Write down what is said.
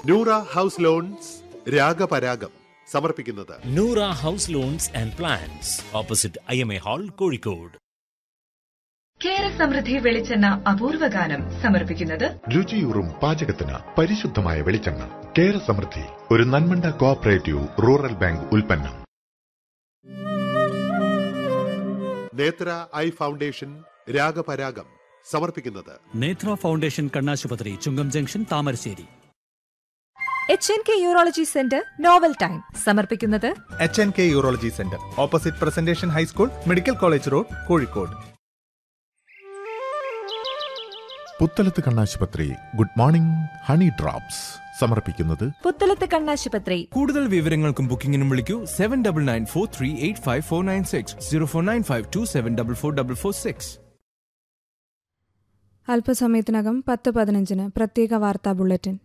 Noora house loans രാഗപരാഗം സമർപ്പിക്കുന്നത് Noora house loans and plans opposite I M A hall Kozhikode കേര സമൃദ്ധി വെളിച്ചെണ്ണ അപൂർവ ഗാനം സമർപ്പിക്കുന്നത് രുചിയൂറും പാചകത്തിന് പരിശുദ്ധമായ വെളിച്ചെണ്ണ കേര സമൃദ്ധി ഒരു നന്മണ്ട കോഓപ്പറേറ്റീവ് റൂറൽ ബാങ്ക് ഉൽപ്പന്നം നേത്ര ഐ ഫൗണ്ടേഷൻ രാഗപരാഗം സമർപ്പിക്കുന്നത് നേത്ര ഫൗണ്ടേഷൻ കണ്ണാശുപത്രി Chungam junction Thamarassery H N K urology centre novel time സമർപ്പിക്കുന്നത് H N K urology centre opposite presentation high school medical college road Kozhikode Puthalath കണ്ണാശുപത്രി ഗുഡ് മോർണിംഗ് ഹണി ഡ്രോപ്സ് സമർപ്പിക്കുന്നത് പുത്തലത്ത് കണ്ണാശുപത്രി കൂടുതൽ വിവരങ്ങൾക്കും ബുക്കിംഗിനും വിളിക്കൂ seven double nine four three eight five four nine six zero four nine five two seven double four double four six അല്പസമയത്തിനകം പത്ത് പതിനഞ്ചിന് പ്രത്യേക വാർത്താ ബുള്ളറ്റിൻ